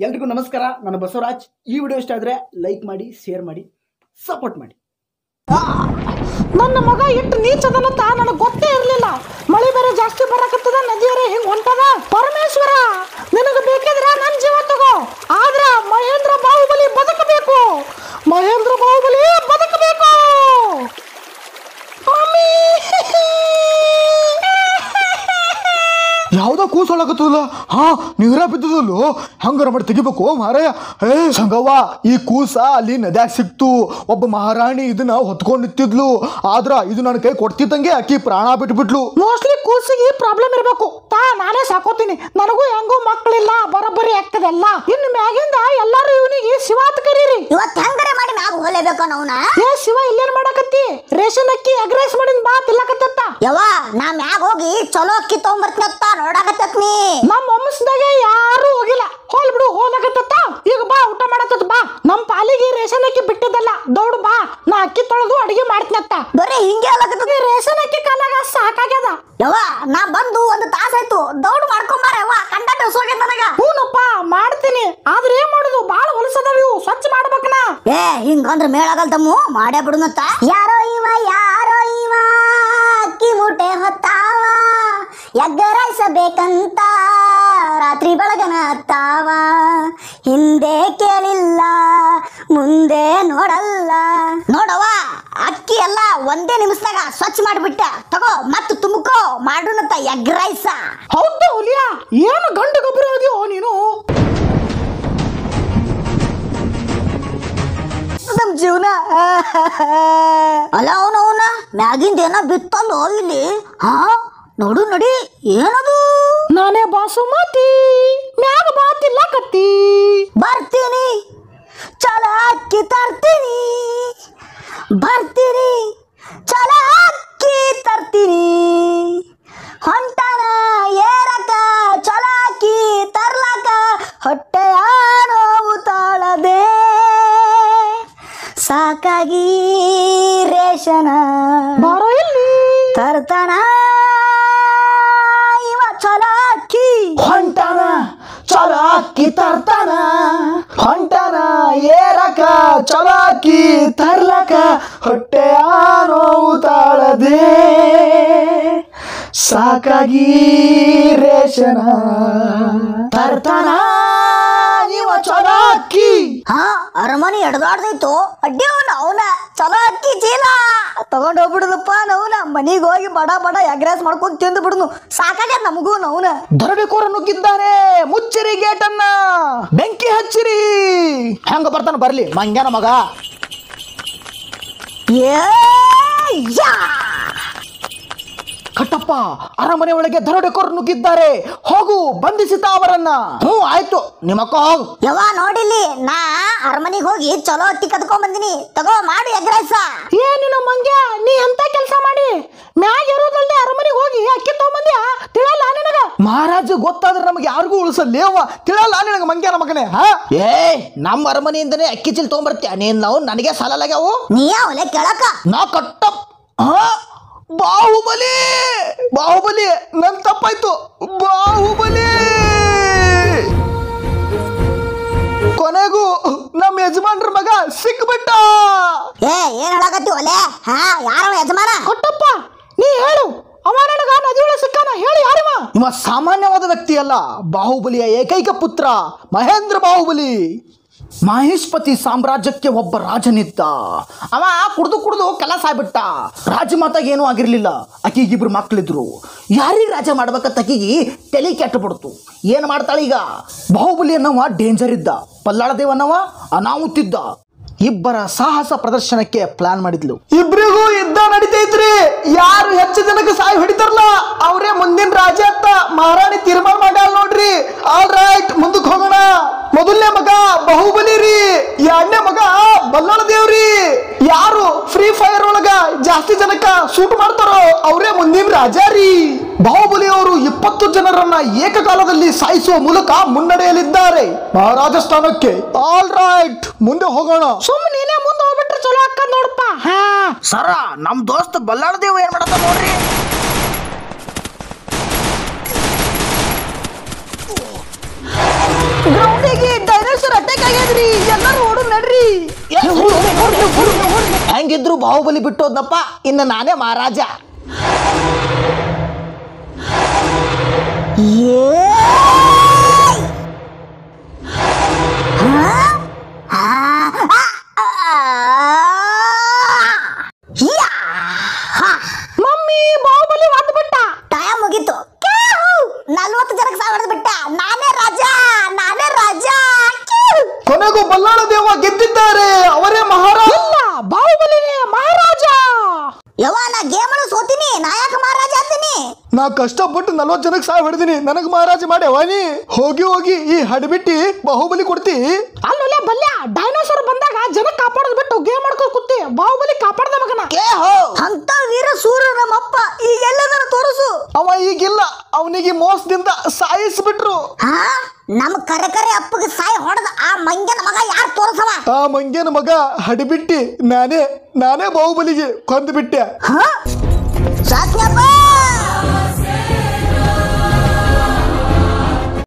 ಎಲ್ರಿಗೂ ನಮಸ್ಕಾರ ನಾನು ಬಸವರಾಜ್ ಈ ವಿಡಿಯೋ ಇಷ್ಟ ಆದರೆ ಲೈಕ್ ಮಾಡಿ ಶೇರ್ ಮಾಡಿ ಸಪೋರ್ಟ್ ಮಾಡಿ ನನ್ನ ಮಗ ಎಷ್ಟು ನೀಚದನಂತ ನನಗೆ ಗೊತ್ತೇ ಇರಲಿಲ್ಲ ಮಳೆ ಬೇರೆ ಜಾಸ್ತಿ ಬರಕತ್ತದ ನದಿಯರೇ ಹಿಂಗ್ ಹೊಂಟದ ಪರಮೇಶ್ವರ ನಿನಗೆ ಬೇಕಿದ್ರೆ ನನ್ನ ಜೀವ ತಗೋ ಆದ್ರ ಮಹೇಂದ್ರ ಬಾಹುಬಲಿ ಬದುಕಬೇಕು ಮಹೇಂದ್ರ ಬಾಹುಬಲಿ ಬದುಕಬೇಕು ಮಮ್ಮಿ ಯಾವ್ದೋ ಕೂಸೊಳಕತ್ತದಲ್ಲ ಹಾ ನೀರ ಬಿದ್ದದಲ್ಲೋ ಹಂಗಾರ ಮಾಡಿ ತೆಗಿಬೇಕು ಮಾರಾಯ ಏ ಸಂಗವ್ವ ಈ ಕೂಸ ಅಲ್ಲಿ ನದ್ಯಾಗ ಸಿಕ್ತು ಒಬ್ಬ ಮಹಾರಾಣಿ ಇದನ್ನ ಹೊತ್ಕೊಂಡ್ ನಿಂತಿದ್ಲು ಆದ್ರ ಇದು ನನ್ನ ಕೈ ಕೊಡ್ತಿದ್ದಂಗೆ ಆಕಿ ಪ್ರಾಣ ಬಿಟ್ಬಿಟ್ಲು ಮೋಸ್ಟ್ಲಿ ಕೂಸಿಗೆ ಪ್ರಾಬ್ಲಮ್ ಇರಬೇಕು ತಾ ನಾನೇ ಸಾಕೋತೀನಿ ನನಗೂ ಹೆಂಗೂ ಮಕ್ಕಳಿಲ್ಲ ಬರೋಬ್ಬರಿ ಆಗ್ತದೆಲ್ಲ ಇನ್ನು ಮ್ಯಾಗಿಂದ ಎಲ್ಲಾರು ಇವನಿಗೆ ಶಿವಾತ್ ಕರೀರಿ ಇವತ್ತು ಹೆಂಗರೆ ಮಾಡಿ ಮ್ಯಾಗ ಹೋಗ್ಲೇಬೇಕು ನಾವ್ನ ಏ ಶಿವ ಇಲ್ಲೇನ್ ಮಾಡಕತ್ತಿ ರೇಷನ್ ಅಕ್ಕಿ ಎಗ್ ರೈಸ್ ಮಾಡಿದ ಬಾ ತಿಲ್ಲಕತ್ತ ಯವ್ವ ನಾ ಮ್ಯಾಗ ಹೋಗಿ ಚಲೋ ಅಕ್ಕಿ ತಗೊಂಬರ್ತೀನತ್ತ ನೋಡಾಕತ್ತತ್ ನೀ ನಮ್ಮ ವಂಶದಾಗೆ ಯಾರು ಹೋಗಿಲ್ಲ ಹೋಲ್ ಬಿಡು ಹೋಲಕತ್ತ ಈಗ ಬಾ ಊಟ ಮಾಡತ್ತ ಬಾ ನಮ್ ಪಾಲಿಗೆ ರೇಷನ್ ಅಕ್ಕಿ ಬಿಟ್ಟಿದ್ದಲ್ಲ ದೌಡ್ ಬಾ ನಾ ಅಕ್ಕಿ ತೊಳೆದು ಅಡಿಗೆ ಮಾಡ್ತೀನತ್ತ ಬರೀ ಹಿಂಗೆ ಅಲ್ಲಕತ್ತದ ಈ ರೇಷನ್ ಅಕ್ಕಿ ಕಾಲಾಗ ಸಾಕಾಗ್ಯದ ಯವ್ವ ನಾ ಬಂದು ಒಂದು ತಾಸಾಯ್ತು ದೌಡ್ ಮಾಡ್ಕೊಂಬಾರ ಯವ್ವ ಕಂಡಕ್ಟರ್ ಹೋಗ್ಯದ ನನಗ ಹೂನಪ್ಪ ಮಾಡ್ತೀನಿ ಆದ್ರೆ ಏನ್ ಮಾಡುದು ಬಾಳ ಹೊಲಸದವ ಇವು ಸ್ವಚ್ಛ ಮಾಡ್ಬೇಕನ ಏ ಹಿಂಗಂದ್ರ ಮೇಳಾಗಲ್ ತಮ್ಮು ಮಾಡೇ ಬಿಡುನತ್ತ ಯಾರೋ ಇವ ಯಾರೋ ಇವ ಅಕ್ಕಿ ಮೂಟೆ ಹೊತ್ತಾವ ಎಗ್ಗರಾಯಿಸಬೇಕಂತ ರಾತ್ರಿ ಬೆಳಗನ ಹತ್ತಾವ ಹಿಂದೆ ಕೇಳಿಲ್ಲ ಮುಂದೆ ನೋಡಲ್ಲ ನೋಡವ್ವ ಅಕ್ಕಿ ಎಲ್ಲ ಒಂದೇ ನಿಮಿಷದಾಗ ಸ್ವಚ್ಛ ಮಾಡಿಬಿಟ್ಟ ತಗೋ ಮತ್ತು ತುಮಕೋ ಮಾಡುನತ್ತ ಎಗ್ ರೈಸ ಹೌದು ಹುಲಿಯಾ ಏನು ಗಂಡು ಗೊಬ್ಬರ ಅದೀಯೋ ನೀನು ನಮ್ ಜೀವನ ಅಲ್ಲ ಅವನ ಅವನ ಮ್ಯಾಗಿಂದ ಏನೋ ಬಿತ್ತಲ್ಲೋ ಇಲ್ಲಿ ಹಾ ನೋಡು ನಡಿ ಏನದು ನಾನೇ ಬಾಸುಮತಿ ಮ್ಯಾಗ ಬಾತಿಲ್ಲ ಕತ್ತಿ ಬರ್ತೀನಿ ಚಲ ಅಕ್ಕಿ ತರ್ತೀನಿ ಬರ್ತೀನಿ ಚಲ ಅಕ್ಕಿ ತರ್ತೀನಿ ಹೊಂಟನ ಏರಕ ಚಲ ಅಕ್ಕಿ ತರ್ಲಕ ಹೊಟ್ಟೆಯ ನೋವು ತಾಳದೆ ಸಾಕಾಗಿ ರೇಷನ ಬಾರೋ ಇಲ್ಲಿ ತರ್ತಾನ ಇವ ಚಲ ಅಕ್ಕಿ ಹೊಂಟಾನ ಚಲ ಅಕ್ಕಿ ತರ್ತಾನ ಹೊಂಟಾನ ಏರಕ ಚಲಾಕಿ ತರ್ಲಕ ಹೊಟ್ಟೆಯ ನೋವು ತಾಳದೆ ಸಾಕಾಗಿ ರೇಷನ ತರ್ತಾನ ಇವ ಚಲಾಕಿ ಹಾ ಅರಮನೆ ಎಡ್ದಾಡ್ದೈತು ಅಡ್ಡಿ ಅವನ ಅವನ ಚಲೋ ಅಕ್ಕಿ ಚೀಲ ತಗೊಂಡ್ ಹೋಗ್ಬಿಡುದಪ್ಪ ನವನ ಮನಿಗೆ ಹೋಗಿ ಬಡ ಬಡ ಎಗ್ರೆಸ್ ಮಾಡ್ಕೊಂಡ್ ತಿಂದು ಬಿಡುನು ಸಾಕಾಗ್ಯದ ನಮಗೂ ನವನ ದರೋಡೆಕೋರ ನುಗ್ಗಿದ್ದಾನೆ ಮುಚ್ಚಿರಿ ಗೇಟನ್ನ ಬೆಂಕಿ ಹಚ್ಚಿರಿ ಹೆಂಗ ಬರ್ತಾನ ಬರ್ಲಿ ಮಂಗ್ಯಾನ ಮಗ ಏ ಯಾ ಕಟ್ಟಪ್ಪ ಅರಮನೆ ಒಳಗೆ ದರೋಡೆಕೋರ ನುಗ್ಗಿದ್ದಾರೆ ಹೋಗು ಬಂಧಿಸಿತ ಅವರನ್ನ ಹ್ಞೂ ಆಯ್ತು ನಿಮ್ಮಕ್ಕ ಹೋಗು ಯವ್ವ ನೋಡಿಲ್ಲಿ ನಾ ಅರಮನಿಗೆ ಹೋಗಿ ಚಲೋ ಅಕ್ಕಿ ಕದ್ಕೊಂಡ್ ಬಂದಿನಿ ತಗೋ ಮಾಡು ಎಗ್ರೆಸ ಏನಿನ ಮಂಗ್ಯ ನೀ ಎಂತ ಕೆಲಸ ಮಾಡಿ ಮ್ಯಾಗ ಇರೋದಲ್ದೆ ಅರಮನೆಗೆ ಹೋಗಿ ಅಕ್ಕಿ ತಗೊಂಬಂದ್ಯಾ ತಿಳಲ್ಲ ನಿನಗ ಮಹಾರಾಜ ಗೊತ್ತಾದ್ರೆ ನಮಗೆ ಯಾರಿಗೂ ಉಳಿಸಲ್ಲೇವ ತಿಳಲ್ಲ ನಿನಗೆ ಮಂಗ್ಯಾನ ಮಗನೇ ಹಾ ಏ ನಮ್ಮ ಅರಮನೆಯಿಂದನೇ ಅಕ್ಕಿ ಚೀಲ ತೊಗೊಂಬರ್ತೀಯ ನೀನ್ ನಾವು ನನಗೆ ಸಾಲಾಗ್ಯಾವು ನೀ ಅವಲೆ ಕೇಳಕ ನಾ ಕಟ್ಟಪ್ ಹಾ ಬಾಹುಬಲಿ ಬಾಹುಬಲಿ ನನ್ ತಪ್ಪಾಯ್ತು ಬಾಹುಬಲಿ ಕೊನೆಗೂ ನಮ್ಮ ಯಜಮಾನ್ರ ಮಗ ಸಿಕ್ಬಿಟ್ಟ ಏ ಏನ್ ಹೇಳಕತ್ತಿ ಒಲೆ ಹಾ ಯಾರವ ಯಜಮಾನ ಕೊಟ್ಟಪ್ಪ ನೀ ಹೇಳು ಅವ ನನಗ ನದಿ ಒಳಗೆ ಸಿಕ್ಕಾನ ಹೇಳು ಯಾರಿವ ಇವ ಸಾಮಾನ್ಯವಾದ ವ್ಯಕ್ತಿ ಅಲ್ಲ ಬಾಹುಬಲಿಯ ಏಕೈಕ ಪುತ್ರ ಮಹೇಂದ್ರ ಬಾಹುಬಲಿ ಮಹೇಶ್ಪತಿ ಸಾಮ್ರಾಜ್ಯಕ್ಕೆ ಒಬ್ಬ ರಾಜನಿದ್ದ ಅವ ಕುಡ್ದು ಕುಡ್ದು ಕೆಲಸ ಆಗ್ಬಿಟ್ಟ ರಾಜಮಾತಾಗ ಏನೂ ಆಗಿರ್ಲಿಲ್ಲ ಆಕಿಗಿಬ್ರು ಮಕ್ಳಿದ್ರು ಯಾರಿಗೆ ರಾಜ ಮಾಡ್ಬೇಕಂತ ಆಕಿಗೆ ತಲೆ ಕೆಟ್ಟು ಬಿಡ್ತು ಏನು ಮಾಡ್ತಾಳೆ ಈಗ ಬಾಹುಬಲಿ ಅನ್ನವ ಡೇಂಜರ್ ಇದ್ದ ಪಲ್ಲಾಳದೇವನ್ನವ ಅನಾಹುತಿದ್ದ ಇಬ್ಬರ ಸಾಹಸ ಪ್ರದರ್ಶನಕ್ಕೆ ಪ್ಲಾನ್ ಮಾಡಿದ್ಲು ಇಬ್ರಿಗೂ ಯುದ್ಧ ನಡೀತೈತ್ರಿ ಯಾರು ಹೆಚ್ಚು ಜನಕ್ಕೆ ಸಾಯಿ ಹೊಡಿತಾರಲ್ಲ ಅವರೇ ಮುಂದಿನ ರಾಜ ಅಂತ ಮಹಾರಾಣಿ ತೀರ್ಮಾನ ಮಾಡ್ಯಾಳ ನೋಡ್ರಿ ಆಲ್ ರೈಟ್ ಮುಂದಕ್ಕೆ ಹೋಗೋಣ ಮೊದಲನೇ ಮಗ ಬಾಹುಬಲಿ ರೀ ಎರಡನೇ ಮಗ ಬಲ್ಲಾಳ ದೇವ್ರಿ ಯಾರು ಫ್ರೀ ಫೈರ್ ಒಳಗ ಜಾಸ್ತಿ ಜನಕ್ಕ ಶೂಟ್ ಮಾಡ್ತಾರೋ ಅವರೇ ಮುಂದಿನ ರಾಜ ರೀ ಬಾಹುಬಲಿ ಅವರು ಇಪ್ಪತ್ತು ಜನರನ್ನ ಏಕಕಾಲದಲ್ಲಿ ಸಾಯಿಸುವ ಮೂಲಕ ಮುನ್ನಡೆಯಲಿದ್ದಾರೆ ಮಹಾರಾಜ ಸ್ಥಾನಕ್ಕೆ ಆಲ್ ರೈಟ್ ಮುಂದೆ ಹೋಗೋಣ ಸುಮ್ ನೀನೇ ಮುಂದೆ ಹೋಗ್ಬಿಟ್ರೆ ಚಲೋ ಅಕ್ಕ ನೋಡಪ್ಪ ಹಾ ಸರ ನಮ್ ದೋಸ್ತ್ ಬಲ್ಲಾಳ ದೇವ್ ಏನ್ ಮಾಡತ್ತ ನೋಡ್ರಿ ಗ್ರೌಂಡಿಗೆ ಹೆಂಗಿದ್ರು ಬಾಹುಬಲಿ ಬಿಟ್ಟೋದ್ನಪ್ಪ ಇನ್ನು ನಾನೇ ಮಹಾರಾಜ ಮಮ್ಮಿ ಬಾಹುಬಲಿ ಒದ್ದು ಬಿಟ್ಟ ಟೈಮ್ ಮುಗೀತು ನಲ್ವತ್ತು ಜನಕ್ಕೆ ಸಾವಿರದ ಬಿಟ್ಟ ನಾನೇ ರಾಜ ನಾನೇ ರಾಜ ಕ್ಯಾವ್. ಕೊನೆಗೂ ಬಲ್ಲಾಳ ದೇವ ಗೆದ್ದಿದ್ದಾರೆ ಅವರೇ ಮಹಾರಾಜ ಇಲ್ಲ ಬಾಹುಬಲಿನೇ ಮಹಾರಾಜ ಯವ್ವ ನಾ ಗೇಮ್ ಸೋತೀನಿ ನಾಯಕ ಮಹಾರಾಜ ಅಂತೀನಿ ನಾ ಕಷ್ಟಪಟ್ಟು ನಲ್ವತ್ತು ಜನಕ್ಕೆ ಸಾವು ಹಿಡ್ದೀನಿ ನನಗೆ ಮಹಾರಾಜ ಮಾಡ್ಯಾವ ನೀ ಹೋಗಿ ಹೋಗಿ ಈ ಹಡ್ಬಿಟ್ಟಿ ಬಾಹುಬಲಿ ಕೊಡ್ತಿ ಅಲ್ಲೊಲೆ ಬಲ್ಯ ಡೈನೋಸರ್ ಬಂದಾಗ ಜನ ಕಾಪಾಡೋದ್ ಬಿಟ್ಟು ಗೇಮ್ ಮಾಡ್ಕೊಂಡು ಕೂತಿ ಬಾಹುಬಲಿ ಕಾಪಾಡ್ದ ಮಗನ ಏ ಹೋ ಅಂತ ವೀರ ಸೂರ್ಯ ನಮ್ಮಪ್ಪ ಈಗ ಎಲ್ಲದರ ತೋರಿಸು ಅವ ಈಗಿಲ್ಲ ಅವನಿಗೆ ಮೋಸದಿಂದ ಸಾಯಿಸ್ಬಿಟ್ರು ಹಾ ನಮ್ ಕರೆ ಕರೆ ಅಪ್ಪಗೆ ಸಾಯಿ ಹೊಡೆದ ಆ ಮಂಗ್ಯನ ಮಗ ಯಾರು ತೋರಿಸವ ಆ ಮಂಗ್ಯನ ಮಗ ಹಡಿಬಿಟ್ಟಿ ನಾನೇ ನಾನೇ ಬಾಹುಬಲಿಗೆ ಕೊಂದು ಬಿಟ್ಟೆ ಹಾ ಸಾಕ್ಯಪ್ಪ